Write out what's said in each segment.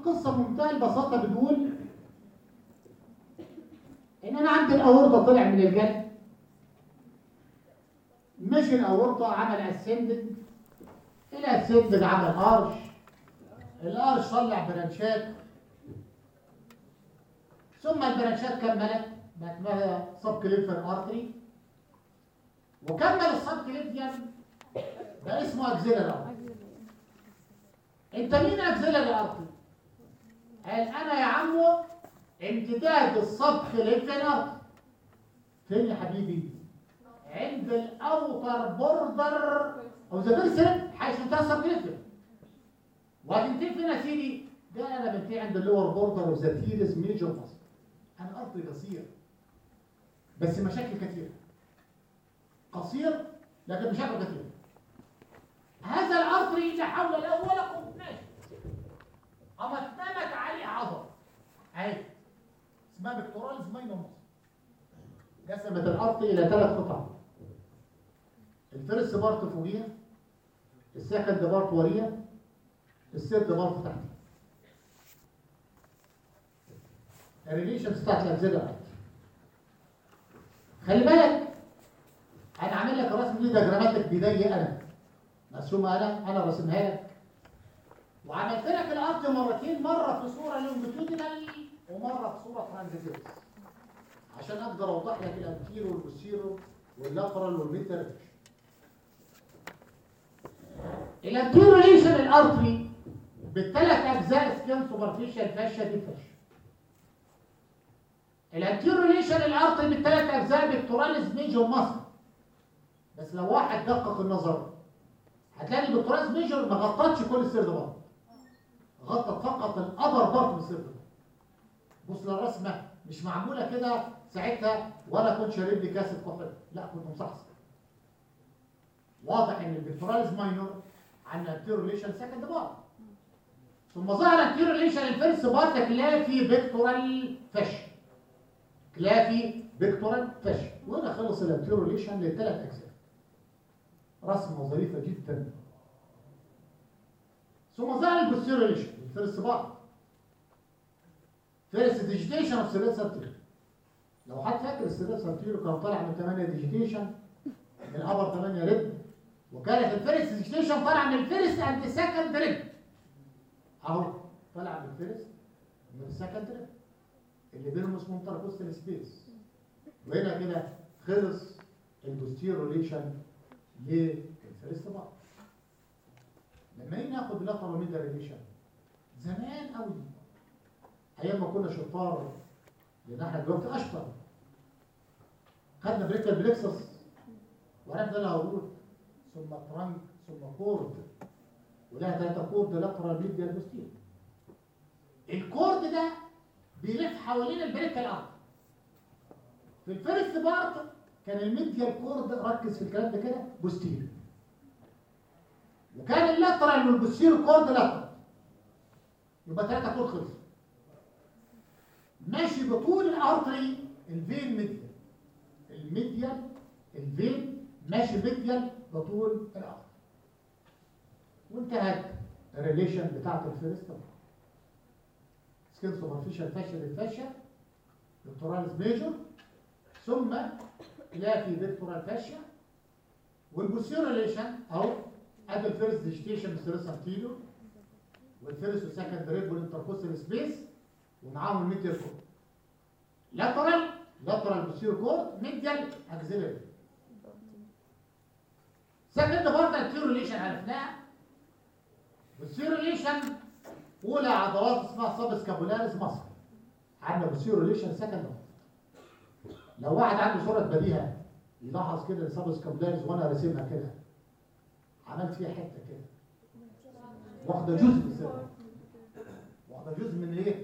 القصه بمنتهى البساطه بتقول ان انا عندي الاورطه طلع من الجلد مشي الاورطه عمل اسندنج الاسندنج عمل ارش الارش طلع برانشات ثم البرانشات كملت بقت اسمها سب كليفر ارتري وكمل السب كليفيان ده اسمه اكزيلر ارتري انت مين اكزيلر ارتري قال انا يا عمو امتداد السب كليفيان ارتري فين يا حبيبي عند الاوتر بوردر او ذا فيرسل حيث انتهى السب كليفيان وهتنتهي فين يا سيدي ده انا بنتهي عند اللور بوردر وذا تيرس ميجور مصر انا ارضي قصير بس مشاكل كثيره قصير لكن مشاكل كثيره هذا الارضي لا حول له ولا قوه ماشي اما اتنمت عليه عضله اهي اسمها بكتوراليز ماينوموس قسمت الارض الى ثلاث قطع الفيرست بارت فوقيها السكند بارت وريها السيرد بارت تحت الريليشنز بتاعت الاكزيلر خلي بالك انا عامل لك الرسم دي دياجراماتك بايدي انا مرسومه انا انا راسمها لك وعملت لك الارض مرتين مره في صوره لونجيتودينال ومره في صوره ترانزيتيف عشان اقدر اوضح لك الانتيرو والبوستيرو واللاترال والميتر الانتيرو ريليشن الارتري بالثلاث اجزاء سكين سوبرفيشال فاشيا دي فاشيا الانتيرو ريليشن الارتري بالثلاث اجزاء بيكتوراليز ميجور ماسل بس لو واحد دقق النظر هتلاقي البيكتوراليز ميجور ما غطتش كل السيرد بارت غطت فقط الابر بارت من السيرد بارت بص للرسمه مش معموله كده ساعتها ولا كنت شارب لي كاسه كحول لا كنت مصحصح واضح ان البيكتوراليز ماينور عن الانتيرو ريليشن سكند بارت ثم ظهر الانتيرو ريليشن الفيرست بارت كلافي بيكتورال فش كلافي بيكتورال فش وهنا خلص الانتيرو ريليشن لثلاث اجزاء رسمه ظريفه جدا ثم ظهر البوستيرو ريليشن الفيرست بارت فيرست ديجيتيشن اوف سيريس سنتيرو لو حد فاكر السيريس سنتيرو كان طالع من 8 ديجيتيشن من الابر 8 ريب وكانت الفيرست ديجيتيشن طالع من الفيرست اند سكند ريب اهو طالع من الفيرست من السكند ريب اللي بينهم اسمه انتركوستال سبيس وهنا كده خلص البوستيرو ريليشن للفيرست بارت لما نيجي ناخد اللاترال ميديا ريليشن زمان قوي ايام ما كنا شطار لان احنا دلوقتي اشطر خدنا بريكال بليكسس وعرفنا لها روت ثم ترانك ثم كورد ولها ثلاثة كورد لاترال ميديا بوستير الكورد ده بيلف حوالين البريكال ارض في الفيرست بارت كان الميديال كورد ركز في الكلام ده كده بوستير وكان اللاترال والبوستير كورد لاترال يبقى ثلاثة كورد خلصوا ماشي بطول الارتري الفين ميديال الميديال الفين ماشي ميديال بطول الارتري وانتهت الريليشن بتاعت الفيرست سكين سوبرفيشال فاشل الفاشيا دكتوراليز ميجور ثم كلافي فيكتورال فاشيا والبوسيور ريليشن اهو ادي الفيرست ديجيتيشن سيريس انتيريور والفيرست وسكند ريب والانتركوستال سبيس ومعاهم الميديال كورد لاترال لاترال بوسيرو كورد ميديال اكزيلري سكند بارت التيرو ريليشن عرفناها والسيرو ريليشن اولى عضلات اسمها سب سكابولاريس مصر عندنا بوسيرو ريليشن سكند بارت لو واحد عنده صوره بديهه يلاحظ كده السب سكابولاريس وانا راسمها كده عملت فيها حته كده واخده جزء من السيرو واخده جزء من ايه؟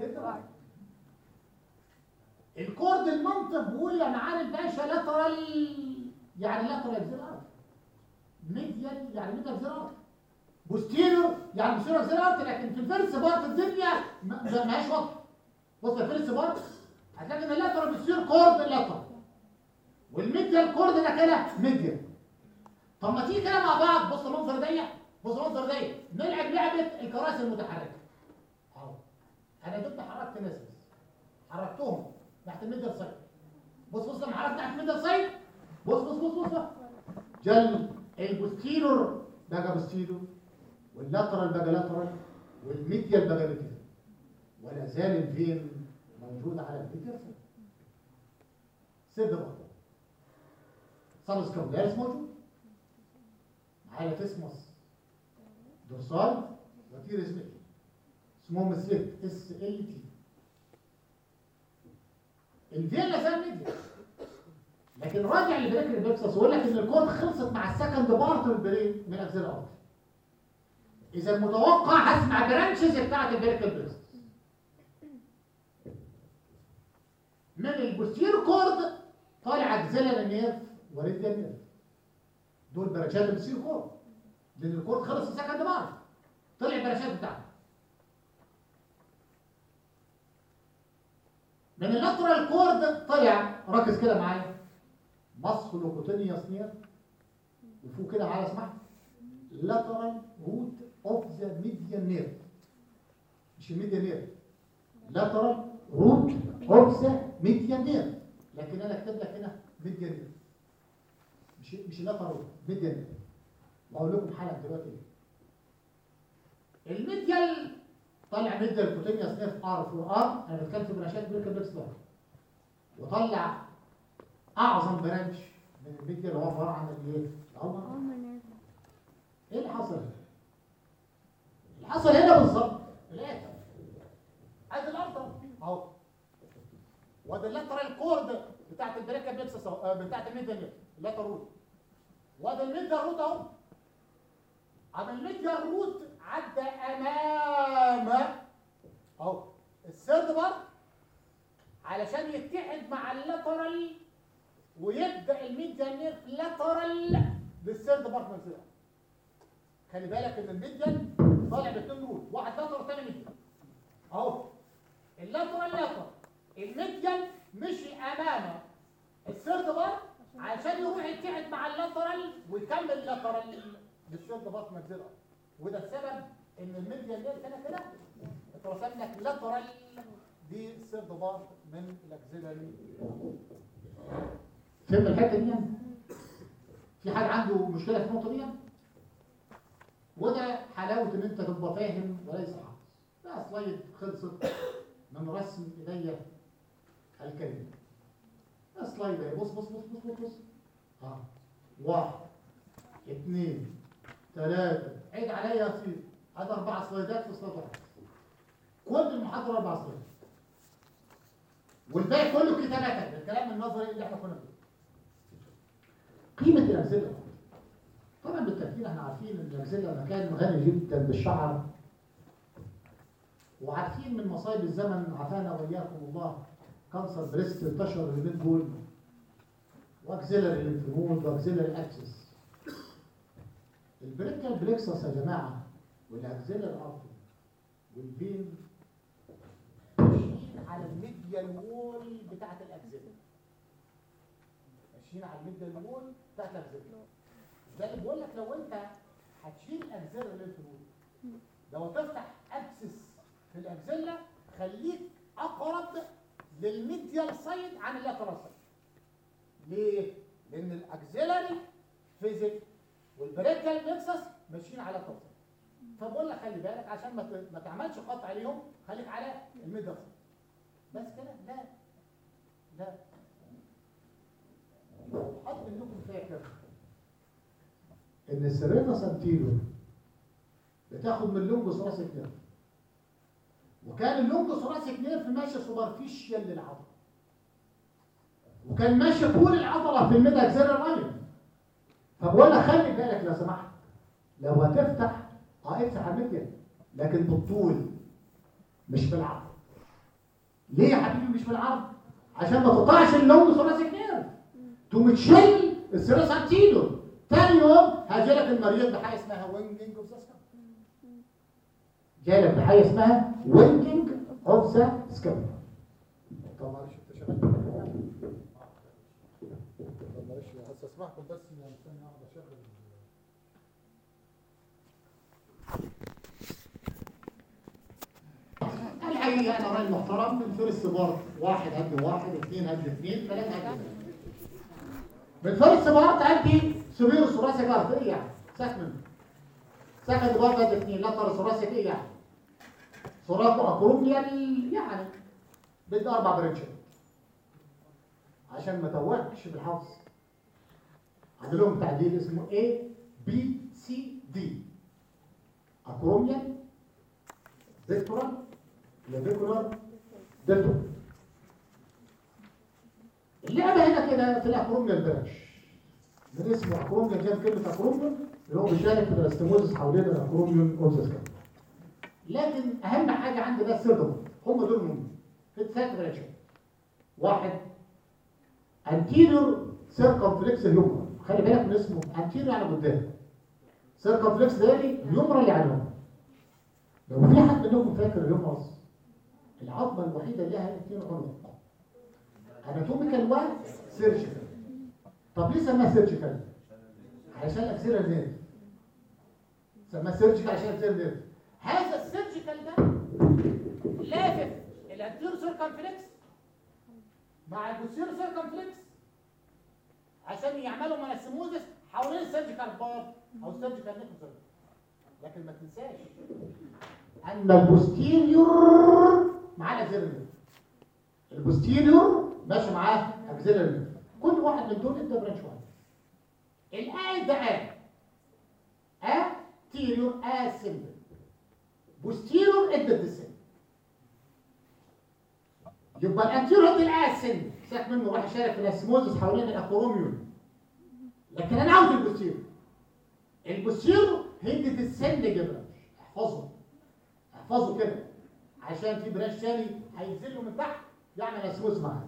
الكورد المنطق بيقول انا عارف باشا لاترال يعني لاترال زيرار ميديال يعني ميديال زيرار بوستيريور يعني بوستيريور زيرار لكن في الفيرس بارت الدنيا ما ماهيش واضحه بص الفيرس بارت هتلاقي ان اللاترال بوستيريور كورد لاترال والميديال كورد ده كده ميديال طب ما تيجي كده مع بعض بص المنظر ده بص المنظر ده نلعب لعبه الكراسي المتحركه اهو انا جبت حركت ناس بس حركتهم تحت الميدل سايد بص بص لما حركت تحت الميدل سايد بص بص بص بص جل البوستيرور بقى بوستيرور واللاترال بقى لاترال والميديال بقى ميديال ولا زال الفين موجود على الميديال سايد سد بقى سالس كابلاريس موجود معايا تسمس دورسال وتيرس ميديال اسمهم سليت اس ال تي الفين لا زال ميديال لكن راجع لبريك البيبسس ويقول لك ان الكود خلصت مع السكند بارت من البرين من اجزاء الارض اذا متوقع هسمع برانشز بتاعت البريك البيبسس من البوستير كورد طالع اجزاء النيرف وريديا نيرف دول برانشات البوستير كورد لان الكورد خلص السكند بارت طلع البرانشات بتاعته من اللاترال كورد طلع ركز كده معايا ماسكولوكوتينيوس نير وفوق كده معايا اسمع لاترال روت اوف ذا ميديان نير مش الميديان نير لاترال روت اوف ذا ميديان نير لكن انا اكتب لك هنا ميديان نير مش مش لاترال روت ميديان نير واقول لكم حالا دلوقتي الميديال طلع ميديال كوتينيوس نير ار فور ار انا بتكلم في براشات بريكا بيكس وطلع اعظم برانش من الميديا اللي هو عباره عن الايه؟ الالمر ايه اللي حصل هنا؟ اللي حصل هنا بالظبط الاتي ادي الارض اهو وده اللاترال كورد بتاعت البريكا بيكسس اهو بتاعت الميديا اللاترال روت وده الميديا روت اهو اما الميديا روت عدى امام اهو السيرد بار علشان يتحد مع اللاترال ويبدا الميديا نيرف لاترال للسيرد بارت من كده خلي بالك ان الميديا طالع باثنين روت واحد لاترال والثاني ميديا اهو اللاترال لاترال الميديا مشي امام السيرد بارت عشان يروح يتحد مع اللاترال ويكمل لاترال للسيرد بارت من كده وده السبب ان الميديا نيرف هنا كده اترسم لك لاترال دي السيرد بارت من الاكزيلاري فهم الحته دي يعني؟ في حد عنده مشكله في النقطه دي يعني؟ وده حلاوه ان انت تبقى فاهم وليس حافظ ده سلايد خلصت من رسم ايديا الكلمه ده سلايد اهي بص بص بص بص بص بص اه واحد اثنين ثلاثة عيد عليا يا سيدي هذا أربع سلايدات في سلايد واحد كل المحاضرة أربع سلايدات والباقي كله كتابة الكلام النظري اللي احنا كنا فيه قيمة الأمثلة طبعا بالتأكيد احنا عارفين ان الأمثلة مكان غني جدا بالشعر وعارفين من مصايب الزمن عافانا وإياكم الله كانسر بريست انتشر اليومين دول واكسيلري ليمفنود واكسيلري اكسس البريكال بليكسس يا جماعة والاكسيلري ارتري والفين ماشيين على الميديال وول بتاعت الاكسيلري ماشيين على الميديال وول بتاعت الاكسيلري ده اللي بقول لك لو انت هتشيل اكسيلري ليمفنود لو تفتح اكسس في الاكسيلا خليك اقرب للميديال سايد عن اللاترال سايد ليه؟ لان الاكسيلري فيزيك والبريكال نكسس ماشيين على التوصيل فبقول لك خلي بالك عشان ما ت- ما تعملش قطع عليهم خليك على الميديال سايد بس كده لا لا حط منكم فاكر ان السيرينا سانتيلو بتاخد من لونجوس راسك نيرف وكان اللونجوس راسك نيرف ماشي سوبرفيشال للعضله وكان ماشي طول العضله في الميدا اكسيلر لاين فبقول لك خلي بالك لو سمحت لو هتفتح اه افتح الميديا لكن بالطول مش بالعرض ليه يا حبيبي مش بالعرض عشان ما تقطعش اللونجوس راسك نيرف تقوم تشيل السيرس انتيلو تاني يوم هجيلك المريض بحاجه اسمها وينجنج اوف ذا جايلك بحاجه اسمها وينجنج اوف ذا سكابولا طب معلش انت شغال طب معلش هستسمحكم بس يعني ثانيه واحده اشغل العيان جاي انا راجل محترم من فيرست بارت واحد هدي واحد اثنين هدي اثنين ثلاثه هدي ثلاثه من فيرست بارت هدي سوبيرو ثلاثي جارد ايه يعني؟ ساك منه سكند بارت هدي اثنين لاتر ثلاثي ايه يعني؟ ثلاثي اكروميال يعني بدي اربع برنشات عشان ما توهكش بالحفظ عامل لهم تعديل اسمه A B C D اكروميال فيكتورال لفيكولار دلتو اللعبه هنا كده في الاكروميال برانش من اسمه اكروميال جاب كلمه اكروميال اللي هو بيشارك في الاستموزس حوالين الاكروميون اوزس لكن اهم حاجه عندنا السيرفر هم دول مهمين في الثلاث برانشات واحد anterior circumflex اليمرى خلي بالك من اسمه anterior يعني قدام circumflex ده اليمرى اللي على لو في حد منكم فاكر اليومرس العظمه الوحيده اللي لها اثنين عنق اناتوميكال وان سيرجيكال طب ليه سماها سيرجيكال علشان اكسيرا نيرف سماها سيرجيكال عشان اكسيرا نيرف هذا السيرجيكال ده لافف الانتيرو سيركمفلكس مع البوستيرو سيركمفلكس عشان يعملوا منسموزس حوالين السيرجيكال بار او السيرجيكال نيكوزر لكن ما تنساش ان البوستيريور مع الاكزيلري البوستيريور ماشي معاه اكزيلري كل واحد من دول ادى برانش واحد الآن ده آ آ تيريور آ سيمبل بوستيريور ادى الديسين يبقى الانتيريور ادى الآ سيمبل سيبك منه راح يشارك في الاسموزس حوالين الاكروميون لكن انا عاوز البوستيريور البوستيريور هدت السن جبران احفظه احفظه كده عشان في برانش تاني هينزل من تحت يعمل اسموز معاه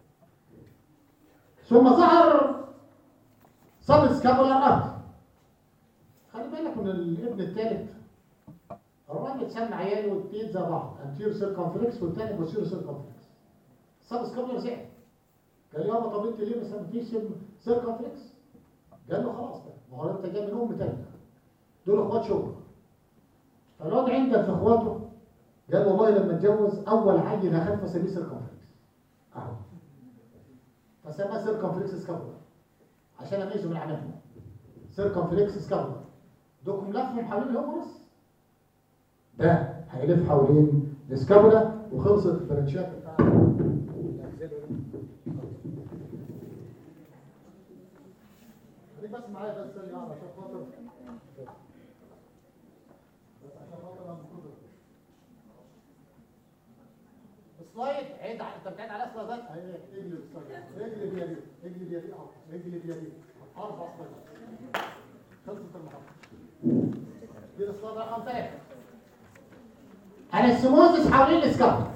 ثم ظهر صب سكابولار ارت خلي بالك من الابن الثالث الراجل سمى عياله الاثنين زي بعض انتير سيركمفلكس والثاني بوستير سيركمفلكس صب سكابولار زعل قال لي يابا طب انت ليه ما سميتيش سيركمفلكس؟ قال له خلاص بقى ما هو انت جاي من ام ثانيه دول اخوات شغل فالواد عندك في اخواته قال والله لما اتجوز اول عيل هخاف اسميه سيركمفلكس اهو فسماه سيركمفلكس سكابولار عشان اميزه من عملهم سيركمفلكس سكابولار دوكم لفهم حوالين الهومرس ده هيلف حوالين السكابولا وخلصت البرانشات بتاعت خليك بس معايا بس ثانية واحدة عشان خاطر بس عشان خاطر انا المفروض سلايد عيد ع- انت بتعيد على سلايدات اهي اجلب سلايد اجلب يا دي اجلب يا دي اهو اجلب يا دي اربع سلايدات خلصت المحاضرة دي السلايد رقم ثلاثة الاسموزس حوالين الاسكابولا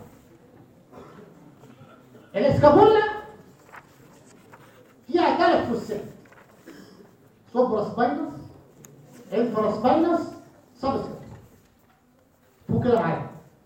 الاسكابولا فيها ثلاث فسات سوبرا سباينس انفرا سباينس سبسكت فوق كده معايا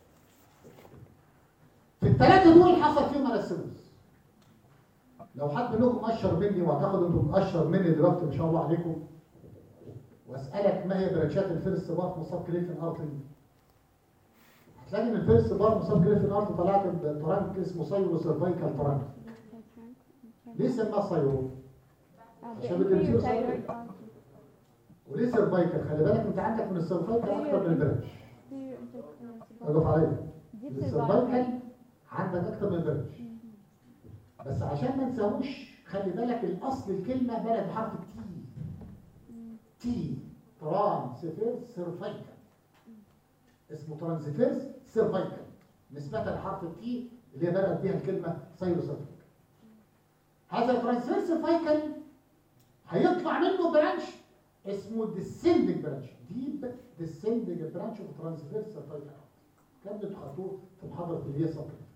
في الثلاثه دول حصل فيهم انسيموس لو حد منكم اشهر مني واعتقد انتم اشهر مني دلوقتي ما شاء الله عليكم واسالك ما هي برانشات الفيرست بار مصاب كليفن ارتري هتلاقي ان الفيرست بار مصاب كليفن ارتري طلعت بترانك اسمه سايرو سيرفايكال ترانك ليه سماه سايرو؟ عشان بتنزله thyroid وليه سيرفايكال خلي بالك انت عندك من السيرفايكال اكتر من البرانش اضف عليا السيرفايكال عندك اكتر من البرانش بس عشان ما نساويش خلي بالك الاصل الكلمه بلد بحرف التي تي ترانسفيرس سيرفايكال اسمه ترانسفيرس سيرفايكال نسبة لحرف التي اللي هي بدأت بيها الكلمة سيروسيرفيكال هذا الترانسفيرس سيرفايكال هيطلع منه برانش اسمه descending برانش ديب descending برانش اوف ترانسفيرس سيرفايكال كان بتخطوه في محاضرة اللي هي صفر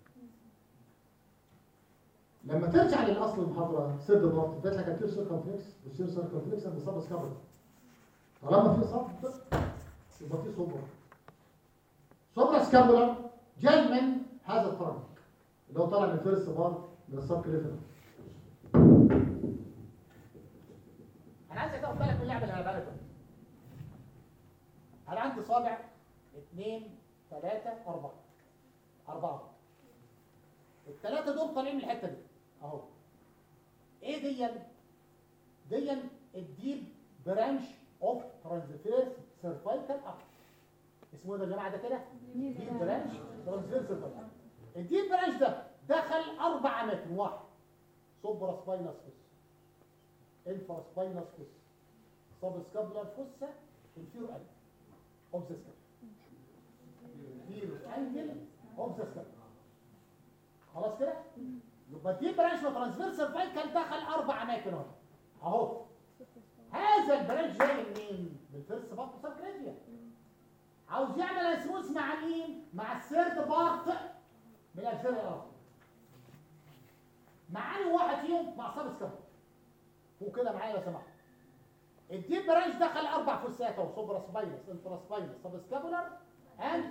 لما ترجع للاصل المحاضره سيرد بارت اديت لك التير سيركمفلكس والسير سيركمفلكس عند صب سكابل طالما في صب يبقى في صبر صبر سكابولا جاي من هذا الترنك اللي هو طالع من الفيرست بار من السب كليفن انا عايزك تاخد بالك من اللعبه اللي انا بالك انا عندي صابع اثنين ثلاثة أربعة اربعه الثلاثه دول طالعين من الحته دي اهو ايه دي دي الديب برانش اوف ترانسفيرس سيرفايكال اب اسمه إيه ده يا جماعه ده كده ديب برانش ترانسفيرس سيرفايكال الديب برانش ده دخل اربع اماكن واحد سوبرا سباينس فوس انفرا سباينس فوس سب سكابلر فوسا انفيرو انجل اوف ذا سكابلر انفيرو انجل اوف ذا سكابلر خلاص كده يبقى الديب برانش وترانسفيرس سيرفايكال دخل اربع اماكن اهو اهو هذا البرانش جاي منين؟ من الفيرست بارت سبكريديا عاوز يعمل اسموس مع مين؟ مع الثيرد بارت من الاجزاء الارض مع انهي واحد فيهم؟ مع سب سكابلر فوق كده معايا لو سمحت الديب برانش دخل اربع فسات اهو سوبرا سباينس انترا سباينس سب سكابولار اند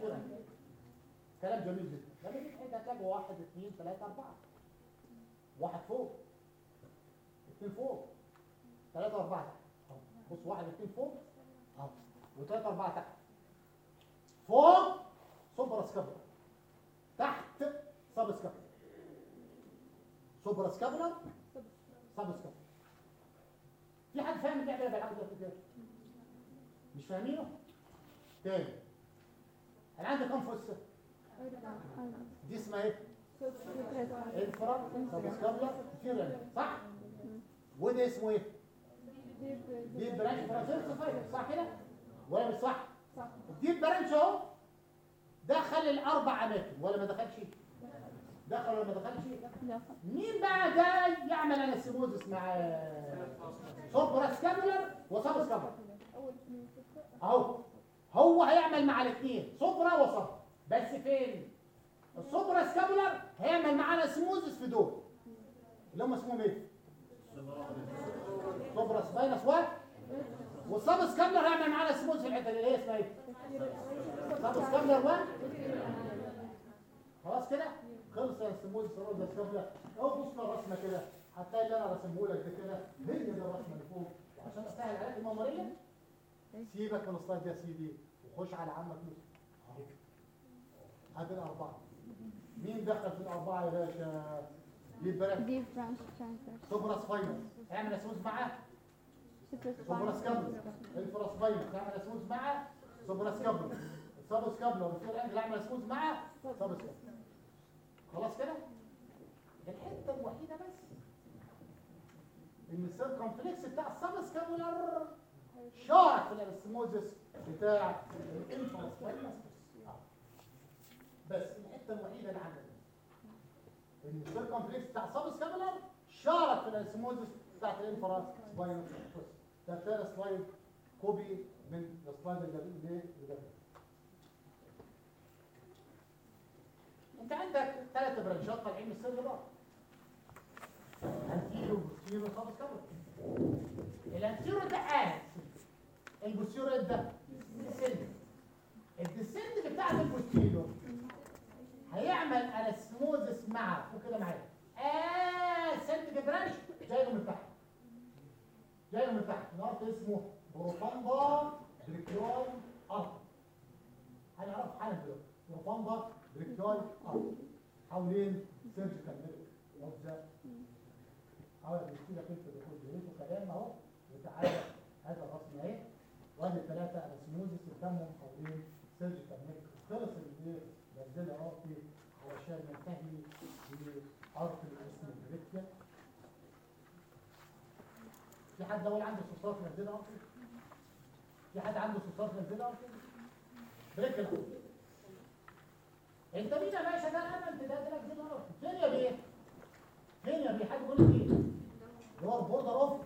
كلام جميل جدا لما تيجي تحل هتلاقي واحد اثنين ثلاثة أربعة واحد فوق اثنين فوق ثلاثة أربعة تحت أهو. بص واحد اثنين فوق أهو وثلاثة أربعة تحت فوق سوبرا سكابولار تحت سب سكابولار سوبرا سكابولار سب سكابولار في حد فاهم اللعبه اللي بيلعبوا ده كده مش فاهمينه تاني انا عندي كام فصه دي اسمها ايه انفرا سبسكابلا تيرن صح وده اسمه ايه دي برانش فرانسيس صفايف صح كده ولا مش صح دي برانش اهو دخل الاربع اماكن ولا ما دخلش دخل ولا ما دخلش مين بقى جاي يعمل انستيموزس مع سوبرا سكابولار وسب سكابولار اهو هو هيعمل مع الاثنين سوبرا وسب بس فين السوبرا سكابولار هيعمل معانا سموزس في دول اللي هم اسمهم ايه سوبرا سباينس و والسب سكابولار هيعمل معانا سموزس في الحته اللي هي اسمها ايه سب سكابولار و خلاص كده خلص يا سموزس الروز سكابولار اهو بص الرسمه كده هتلاقي اللي انا رسمه لك ده كده هي دي الرسمه اللي فوق وعشان اسهل عليك الممريه سيبك من السلايد يا سيدي وخش على عمك يوسف اهو هات الاربعه مين دخل في الاربعه يا باشا دي بلد ديب برانش ترانسفير سوبرا سباينس اعمل اسموز معاه سوبرا سكابل الفرا سباينس اعمل اسموز معاه سوبرا سكابل سب سكابل والفير انجل اعمل اسموز معاه سب سكابل خلاص كده الحته الوحيده بس ان السيركمفلكس بتاع السب سكابولار شارك في الاسموزس بتاع الانفرا سباينس بس الحته الوحيده اللي عندنا ان السيركمفلكس بتاع السب سكابولار شارك في الاسموزس بتاعت الانفرا سباينس ده تاني سلايد كوبي من السلايد اللي اللي اللي انت عندك ثلاث برانشات طالعين من السيرفر بقى انتيرو بوستيرو سب سكابولار الانتيرو ده قاعد البوستيرو ده السن الديسنت بتاعت البوستيرو هيعمل انسموزس مع وكده معايا اه سنت برانش جاي له من تحت جاي له من تحت نقط اسمه بروفاندا بريكيول ارض هنعرف حالا دلوقتي بروفاندا بريكيول ارض حوالين سيرجيكال ميرك اوف ذا اهو بيشتي لك انت دخول جريته كلام اهو وتعالى هذا الرسم اهي وادي الثلاثه انسموزس قدامهم حوالين سيرجيكال ميرك خلص الايه نزلها ارتي علشان ننتهي بارتي اسم البريكيا في حد اول عنده صوصات نزلها ارتي في حد عنده صوصات نزلها ارتي بريكيا انت مين يا باشا ده انا انت ده ده نزلها ارتي فين يا بيه فين يا بيه حد يقول لي ايه اللي هو البوردر اوف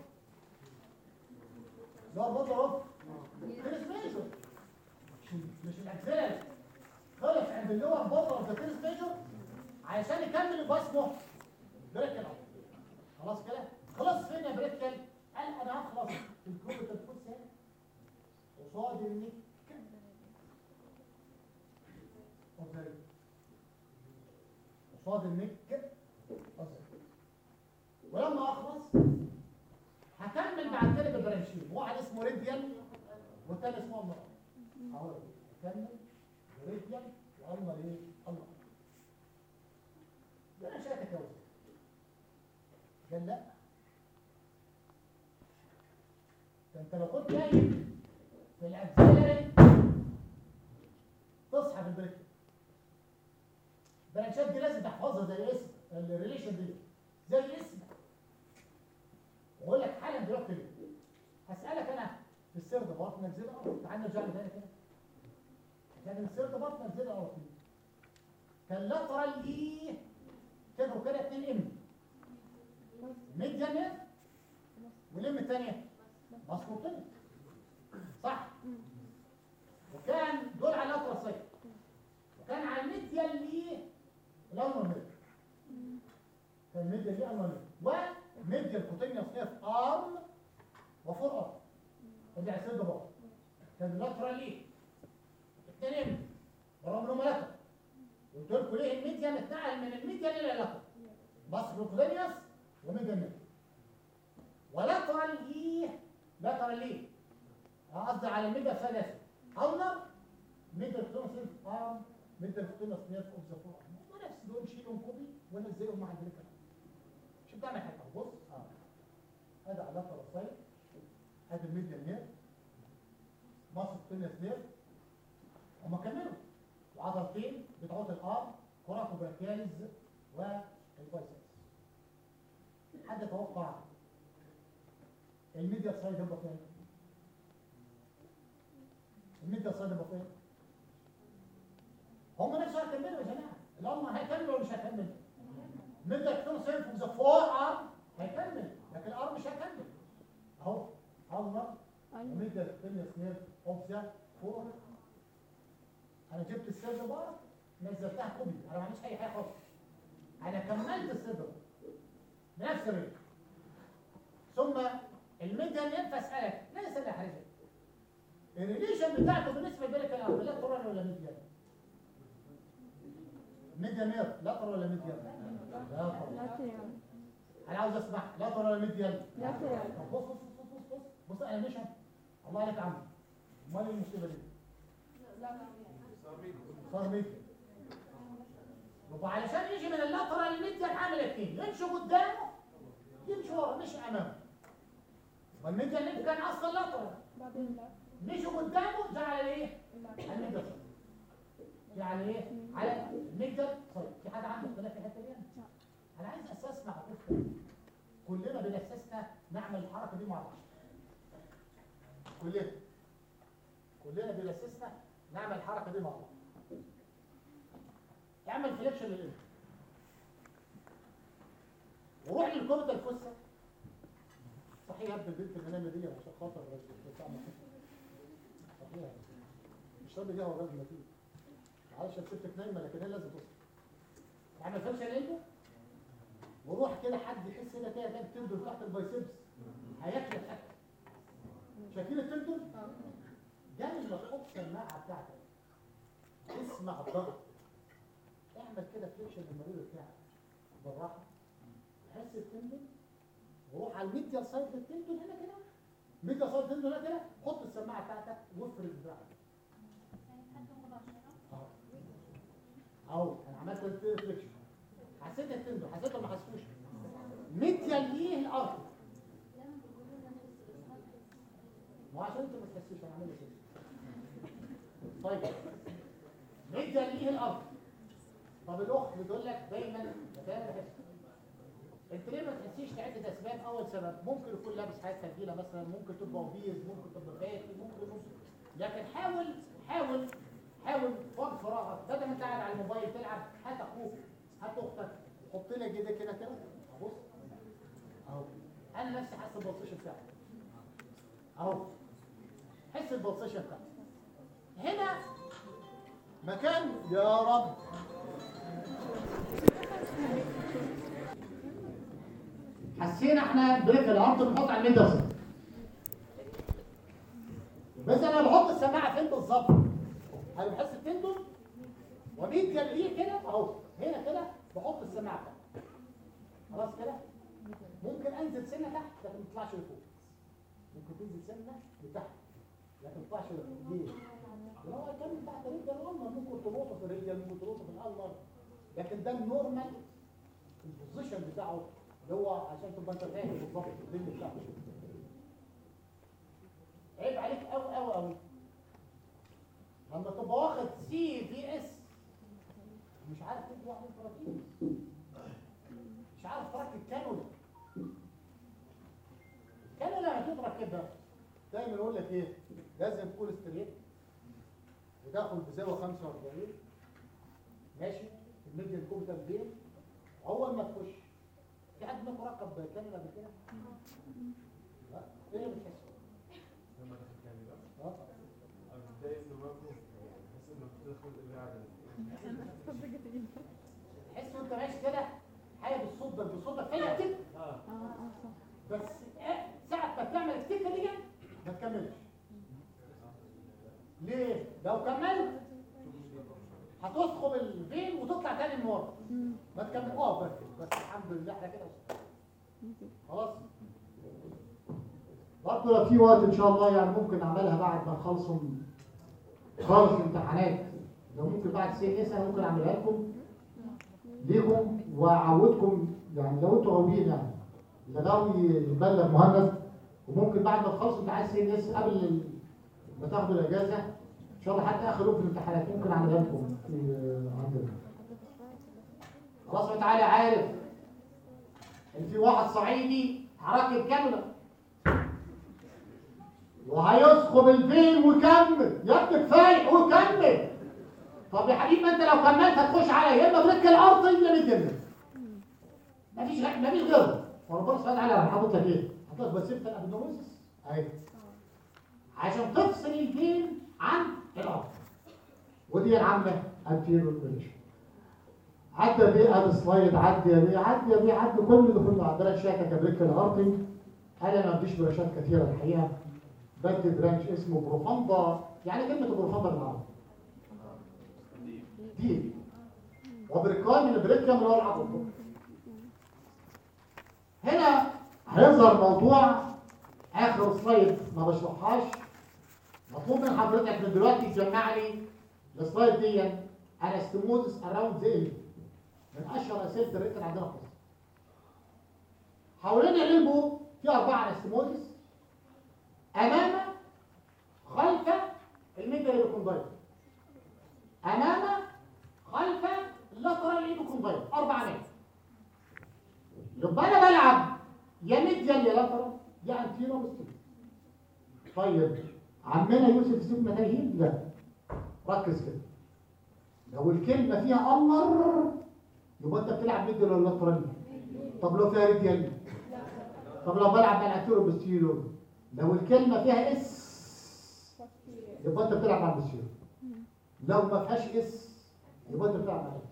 اللي هو البوردر اوف فيرست ميجر مش الاكسلري خلص عند اللور بوردر اوف ذا فيرست ميجر علشان يكمل يبقى اسمه بريكل خلاص كده خلاص فين يا بريكل قال انا هخلص الكروب الفوس هنا قصاد النك قصاد النك ولما اخلص هكمل بعد كده بالبرانشين واحد اسمه ريديال والتاني اسمه الله اهو هكمل ريديال والله ايه الله لود نايم في الاكسلري تصحى في البريك برانشات دي لازم تحفظها زي اسم الريليشن دي زي اسم واقول لك حالا دلوقتي ليه هسالك انا في السرد بارت نزل اه تعال نرجع لتاني كده كان السرد بارت نزل اه كان لاترال ايه تبقوا كده 2 ام ميديان والام الثانيه مسقوطين صح وكان دول على لاترال سايد وكان على الميديان ليه الامر ميديان كان ميديان ليه امر ميديان وميديان كوتينيوس نيف ارم وفور ارم ادي على السرد بارت كان اللاترال ليه 2 ام برغم انهم لاترال قلت لكم ليه الميديان اتنقل من الميديان الى اللاترال باسكوكلينيوس وميديان ميديان ولاترال ايه لاترال ايه قصدي على الميديا ثلاثه اولر ميديا كلونس ارم ميديا كلونس نيرف اوف ذا فور هم نفس دول شيلهم كوبي ونزلهم مع البريكا مش بتعمل حاجه بص اه هذا على لاترال سايد هذا الميديا نيرف ماسك كلونس نيرف هم كملوا وعضلتين بتوع الارم كوراكو بركالز والبايسبس حد يتوقع الميديا سايد يبقى فين الميديا سايد يبقى فين هم نفسهم هيكملوا يا جماعه الامر هيكمل ولا مش هيكمل ميديا كتير سايد في ذا فور ارم هيكمل لكن الارم مش هيكمل اهو الله وميديا كتير سنير اوف ذا فور انا جبت السيرد بار نزلتها كوبي انا ما عملتش اي حاجه خالص انا كملت السيرد بنفس الريت ثم الميديان ينفع اسالك لا يسال حاجه الريليشن بتاعته بالنسبه لك الارض لا ترى ولا ميديان ميديان ايه لا ترى ولا ميديان لا ترى انا عاوز اسمع لا ترى ولا ميديان لا ترى. طب بص بص بص بص بص بص انا مش الله عليك يا عم امال ايه المصيبه دي صار ميديان يبقى علشان يجي من اللاترال الميديان عامل اثنين يمشي قدامه يمشي ورا مش امامه والميديان اللي كان اصلا لاترال بعدين لا مشي قدامه جه على ايه؟ على الميديان صيد جه على ايه؟ على الميديان صيد في حد عنده اختلاف في الحته دي؟ انا عايز اساس مع الطفل كلنا بنساسنا نعمل الحركه دي مع بعض كلنا كلنا بنساسنا نعمل الحركه دي مع بعض اعمل فليكشن للإنت وروح للكوميديا الفسه صحيح يا ابن البنت المنامه دي عشان خاطر بتعمل صحيح مش راضي جاي الراجل نتيجه معلش سبتك نايمه لكن هي لازم تصحى اعمل فليكشن للإنت وروح كده حد يحس هنا كده ده بتندل تحت البايسبس هياكلك اكل شايفين التندل؟ جاي لما تحط السماعه بتاعتك اسمع الضغط اعمل كده فليكشن للمريض بتاعك بالراحه حس التندل وروح على الميديا سايد التندل هنا كده ميديا سايد التندل هنا كده حط السماعه بتاعتك وافرد دراعك اهو اهو انا عملت ريفليكشن حسيت التندل حسيته ما حسيتوش ميديا ليه الارض ما هو عشان انت ما تحسوش انا عامل كده طيب ميديا ليه الارض طب الاخت بتقول لك دايما مكان بحس انت ليه ما تحسيش لعده اسباب اول سبب ممكن يكون لابس حاجه ثقيله مثلا ممكن تبقى اوبيز ممكن تبقى فاتي ممكن ممكن لكن حاول حاول حاول وقت فراغك بدل ما انت قاعد على الموبايل تلعب هات اخوك هات اختك حط لك ايدك هنا كده بص اهو انا نفسي حاسس البلطيشن بتاعي اهو حس البلطيشن بتاعي هنا مكان يا رب حسينا احنا بريك الارض بنحط على الميديا صفر بس انا بحط السماعه فين بالظبط انا بحس التندون وميديا ليه كده اهو هنا كده بحط السماعه بتاعتي خلاص كده ممكن انزل سنه تحت لكن ما تطلعش لفوق ممكن تنزل سنه لتحت لكن ما تطلعش لفوق ليه؟ لان هو كان تحت رجل الالمر ممكن تنقطه في الرجل ممكن تنقطه في الالمر لكن ده النورمال البوزيشن بتاعه اللي هو عشان تبقى انت فاهم بالظبط الدنيا بتاعته عيب عليك قوي قوي قوي لما تبقى واخد سي في اس مش عارف تدي واحد بروتين مش عارف تركب كانولا الكانولا هتتركب كده دايما يقول لك ايه لازم تكون ستريت وتاخد بزاويه 45 ماشي الميديا الكوب ده البين اول ما تخش في حد منكم ركب كانولا قبل كده؟ لا ايه اللي بتحسه؟ لما دخل كان بقى اه أنا متضايق إنه ما بكون يعني بحس إنه بتدخل الإذاعة تحس وانت ماشي كده حاجه بتصدك بتصدك فجاه كده اه بس إيه، ساعه ما تعمل السكه دي ما تكملش ليه؟ لو كملت هتسخب الفين وتطلع تاني من ورا ما تكمل اه بس بس الحمد لله احنا كده خلاص برضه لو في وقت ان شاء الله يعني ممكن نعملها بعد ما نخلصوا خالص الامتحانات لو ممكن بعد سي اس انا ممكن اعملها لكم ليكم واعودكم يعني لو انتوا غاويين يعني اللي غاوي يبلغ مهند وممكن بعد ما تخلصوا امتحان سي اس قبل ال- ما تاخدوا الاجازه ان شاء الله حتى اخر يوم في الامتحانات ممكن اعملها لكم في عندنا خلاص تعالى عارف ان في واحد صعيدي راكب كامله وهيسخب الفين ويكمل يا ابني كفايه وكمل طب يا حبيبي ما انت لو كملت هتخش على يا اما بريك الارض يا متجمد مفيش غ- مفيش غيره وربنا سبحانه وتعالى راح حاطط لك ايه؟ حاطط لك بسيبه الابنوموسس اهي عشان تفصل الفين عن الارض ودي العامله انتيرو ريليشن عدى بيه ادي سلايد عدى يا بيه عدى يا بيه عدى كل ده كله عندنا شاكه كبريك الارضي انا ما عنديش براشات كثيره الحقيقه بدي برانش اسمه بروفاندا يعني كلمه بروفاندا بالعربي دي وبريكاي من البريكيوم اللي هو العضل هنا هيظهر موضوع اخر سلايد ما بشرحهاش مطلوب من حضرتك من دلوقتي تجمع لي السلايد دي انستموزس اراوند ذا من اشهر اسئله الريتن عندنا في مصر حوالين القلب في اربعه انستموزس امام خلف الميديا ايبوكوندايل امام خلف اللاترال ايبوكوندايل اربع ناس يبقى انا بلعب يا ميديال يا لاترال يا انتيرو مستيرو طيب عمنا يوسف سيب مناهيل لا ركز كده لو الكلمه فيها امر يبقى انت بتلعب ميديال ولا لاترال طب لو فيها ريديال طب لو بلعب مع الانتيرو مستيرو لو الكلمه فيها اس يبقى انت بتلعب مع المستيرو لو ما فيهاش اس يبقى انت بتلعب مع الاس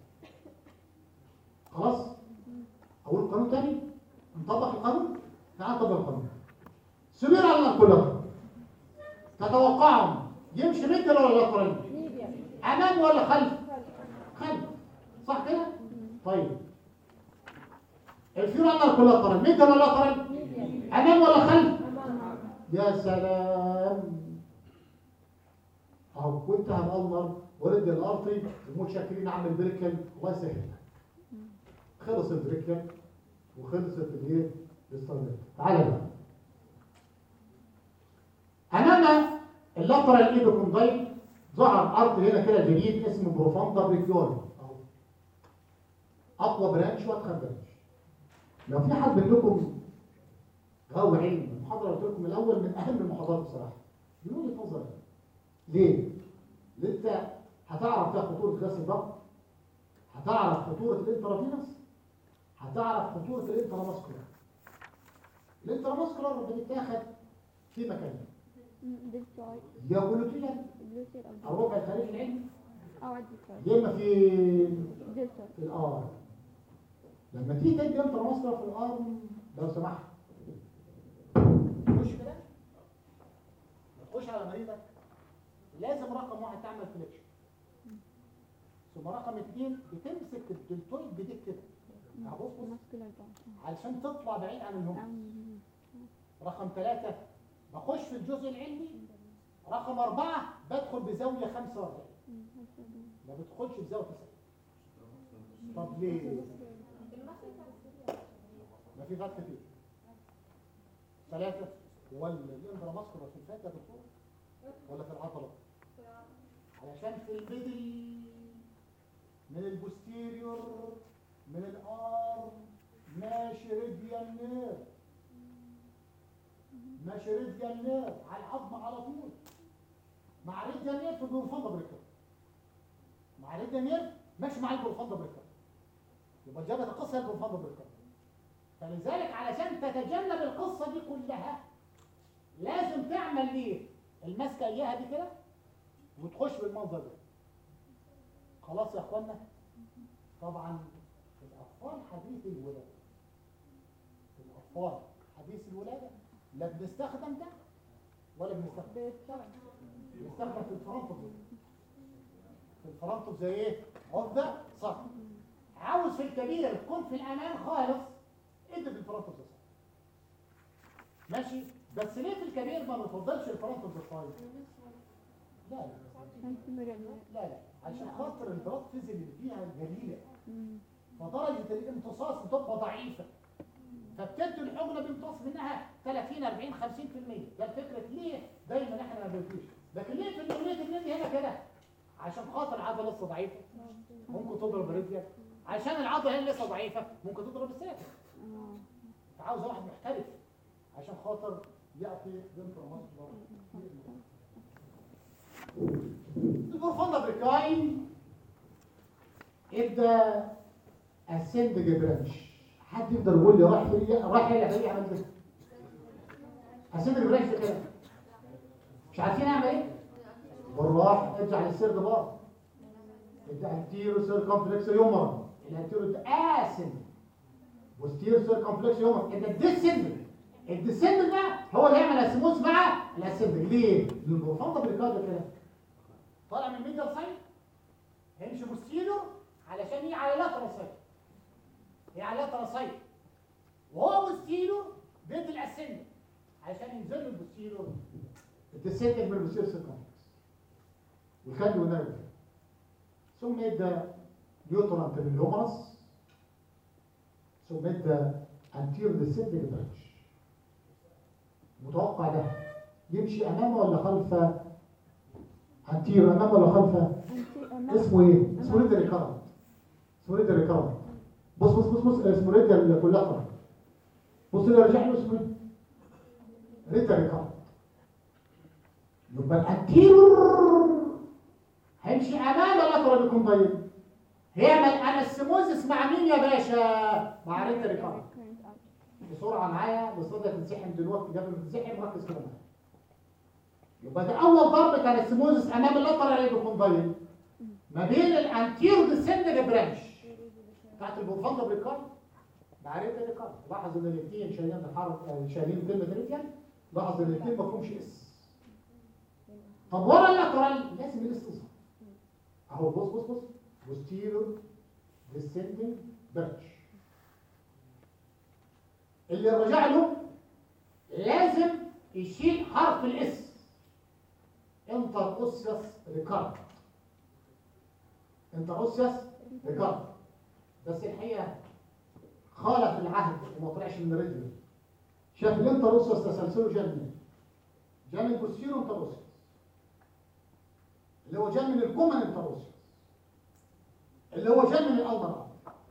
خلاص اقول القانون تاني نطبق القانون تعال نطبق القانون سمير على كلها تتوقعهم يمشي ميدل ولا لاترال امام ولا خلف خلف صح كده طيب الفيور على كلها لاترال ميدل ولا لاترال امام ولا خلف يا سلام اهو كنت هنقمر ورد الارضي ومتشكرين عم بريكل الله يسهلها خلص البريكل وخلصت الايه الاسترنات تعالى بقى امام اللاترال ايبوكوندايل ظهر ارض هنا كده جديد اسمه بروفاندا بريكيول اهو اقوى برانش واتخن برانش لو في حد منكم غاوي علم المحاضره قلت لكم الاول من اهم المحاضرات بصراحه من وجهه نظري ليه؟ لان انت هتعرف فيها خطوره غاز الضغط هتعرف خطوره الانترافينوس هتعرف خطوره الانتراماسكولار الانتراماسكولار بتتاخد في مكانين دلتوي يا جلوتيا دلتوي او او ربع الخليج العلمي او دلتوي يا اما في دلتوي في الار لما تيجي تدي انتراماسكولار في الار لو سمحت خش كده تخش على مريضك لازم رقم واحد تعمل فليكشن ثم رقم اثنين بتمسك الدلتويد بايديك كده أهو بص بص ماسكولار علشان تطلع بعيد عن الهم بون رقم ثلاثة بخش في الجزء العلمي رقم أربعة بدخل بزاوية 45 ما بتدخلش بزاوية 90 طب ليه؟ ما في غلط فيه ثلاثة ولا الانترا ماسكولار في الفات يا دكتور ولا في العضله علشان في الميدل من البوستيريور من الارم ماشي ريديال نير ماشي ريديال نير على العظم على طول مع ريديال نير في البروفاندا بريكر مع ريديال نير ماشي مع البروفاندا بريكر يبقى جابت القصه البروفاندا بريكر فلذلك علشان تتجنب القصه دي كلها لازم تعمل ايه المسكه اياها دي كده وتخش بالمنظر ده خلاص يا اخوانا طبعا الاطفال حديث الولاده الاطفال حديث الولاده لا بنستخدم ده ولا بنستخدم بنستخدم في الفرونتوف في الفرونتوف زي ايه عقده صح عاوز في الكبير تكون في الامان خالص ادي في الفرونتوف ده صح ماشي بس ليه في الكبير ما بنفضلش الفرونتوف بالصايد لا لا لا لا عشان خاطر البلاد فيزل اللي فيها قليله فدرجه الامتصاص بتبقى ضعيفه فبتدي الحجره بيمتص منها 30 40 50% ده الفكره ليه دايما احنا ما بنفيش لكن ليه في اليونيت النادي هنا كده عشان خاطر العضله لسه ضعيفه ممكن تضرب رجلك عشان العضله هنا لسه ضعيفه ممكن تضرب الساكن فعاوز واحد محترف عشان خاطر ياتي بنت مصر البروفوندا بريكاين ابدا اسند برانش حد يقدر يقول لي راح فين راح فين يا عمل كده اسند برانش ده كده مش عارفين اعمل ايه بالراحه ارجع للسرد بقى ادي انتيرو سير كومبلكس يومر الانتيرو ده اسند بوستيرو سير كومبلكس يومر ادي الديسند الديسند ده هو اللي يعمل اسموس مع الاسند ليه؟ لان البروفوندا بريكاين ده كده طالع من الميديال سايد هيمشي بوستيريور علشان هي على لاترال سايد هي على لاترال سايد وهو بوستيريور بيت الاسند علشان ينزل له البوستيريور الديسنتنج من البوستيريور سيركمفلكس ويخلي نيرف ثم ادى نيوترانت للهومرس ثم ادى انتير ديسنتنج برانش متوقع ده يمشي امامه ولا خلفه هنطير امامه ولا خلفه اسمه ايه اسمه ريد ريكارد اسمه ريد ريكارد بص بص بص بص اسمه ريد الكولاتر بص اللي رجع له اسمه ايه ريد ريكارد يبقى الانتيرور هيمشي امام ولا ترى بيكون ضيق هيعمل انستموزس مع مين يا باشا مع ريد ريكارد بسرعه معايا بس تقدر تنسحب دلوقتي قبل ما تنسحب ركز كده معايا يبقى ده اول ضرب كان السموزس امام اللاترال ايبوكوندايل ما بين الانتيرو ديسندنج برانش بتاعت البروفاندا بريكارد مع ريتا ريكارد لاحظ ان الاثنين شايلين الحرف شايلين كلمه ريتيال لاحظ ان الاثنين ما فيهمش اس طب ورا اللاترال لازم الاس تظهر اهو بص بص بص بوستيرو ديسندنج برانش اللي رجع له لازم يشيل حرف الاس انتر اوسيوس ريكارد انتر اوسيوس ريكارد بس الحقيقه خالف العهد وما طلعش من الرجل شاف الانتر اوسيوس تسلسله جاي منين؟ جاي من بوستيرو انتر اوسيوس اللي هو جاي من الكومن انتر اوسيوس اللي هو جاي من الالمر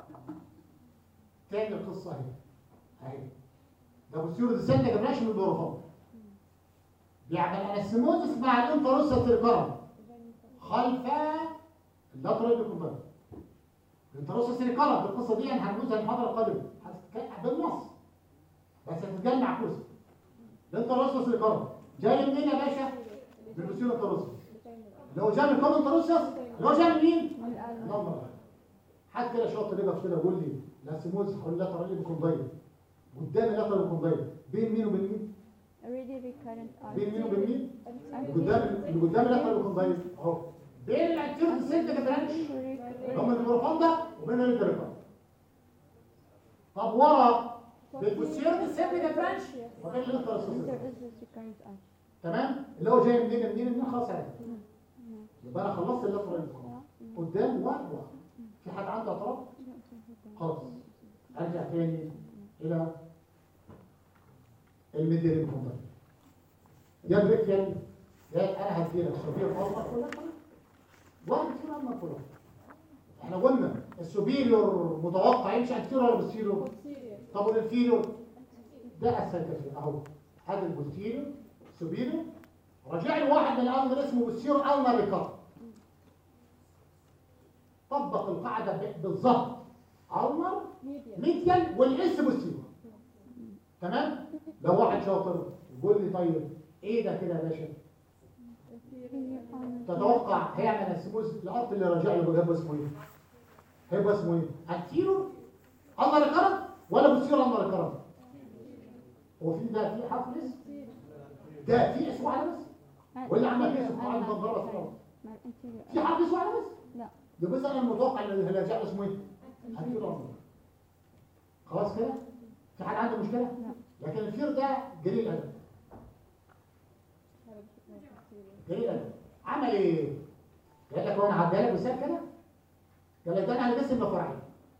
تاني القصه اهي اهي ده بوستيرو دي سنه جبناش من البروفون بيعمل انستموزس مع الانتروسس الكرم خلف اللاترال بيكومبر الانتروسس الكرم القصه دي هنجوزها المحاضره القادمه بالنص بس هتتجمع كوسه الانتروسس الكرم جاي منين يا باشا؟ من بوستيرو انتروسس اللي هو جاي من الكومن انتروسس اللي هو جاي من مين؟ نمبر حد كده شاطر يقف كده يقول لي الانستموزس حول اللاترال بيكومبر قدام اللاترال بيكومبر بين مين وبين مين؟ already recurrent بين مين وبين مين؟ artery. اللي قدام اللي قدام اللاترال بيكومبر اهو بين الانتيرو ديسنتنج برانش هم البروفوندا وبين الانتريكا طب ورا بالبوستيرو ديسنتنج برانش وبين الانترسوس Interosseous recurrent artery. تمام اللي هو جاي منين منين منين خلاص عرفت يبقى انا خلصت اللاترال قدام واحد واحد في حد عنده اعتراض خلاص ارجع تاني الى الميديال كومبر يا بريكيال يا انا هديلك سوبير النر كلها واحد فينا النر كلها احنا قلنا السوبيريور متوقع يمشي انتيريور ولا بوستيريور طب والانفيريور ده اسهل كثير اهو هذا البوستيريور سوبيريور رجع لي واحد من الانر اسمه بوستيريور النر ريكارد طبق القاعده ب- بالظبط النر ميديال والاس بوستيريور تمام لو واحد شاطر يقول لي طيب ايه ده كده يا باشا تتوقع هيعمل السموز الارض اللي راجع له هيبقى اسمه ايه هيبقى اسمه ايه انتيرو الله ريكارد ولا بوستيريور الله ريكارد هو في ده في حرف اس ده في اس واحده بس ولا عمل فيه سبحان الله ضرب صوت في حرف اس واحده بس لا ده بس انا المتوقع ان اللي راجع له اسمه ايه انتيرو الله خلاص كده في حد عنده مشكله لا لكن الفير ده جليل ادب جليل ادب عمل ايه قال لك هو انا هديها لك مثال كده قال لك ده انا هنقسم لفرعين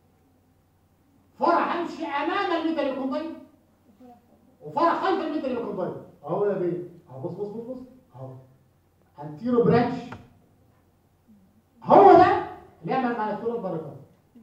فرع همشي امام الميتال الكومباين وفرع خلف الميتال الكومباين اهو يا بيه اهو بص بص بص بص اهو انتيرو برانش هو ده اللي يعمل مع الكترون باريكال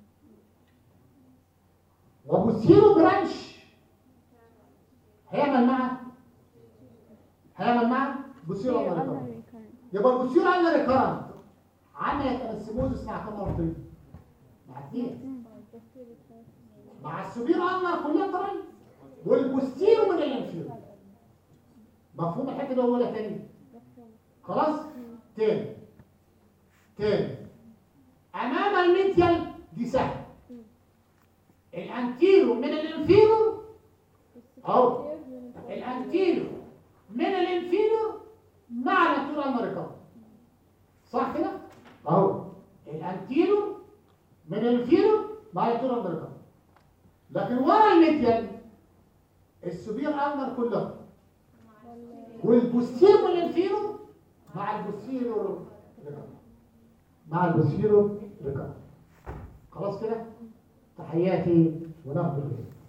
وبوسيرو برانش هيعمل مع هيعمل مع بوسيرو Here, باريكال Allah recurrent. يبقى البوستيرو على ريكارنت عملت السيموزس مع كم مرتين؟ مع اثنين مع السوبير انر كلها طريق والبوستيرو من الانفيرو مفهوم الحته دي ولا تاني؟ خلاص؟ تاني تاني امام الميديال دي سهل الانتيرو من الانفيرو اهو الانتيرو من الانفيرو مع الانتيرو الماريكان صح كده اهو الانتيرو من الانفيرو مع الانتيرو الماريكان لكن ورا الميديال السوبير النر كلها والبوستيرو من الانفيرو مع البوستيرو ريكارد مع البوستيرو ريكارد خلاص كده تحياتي وناخد الغير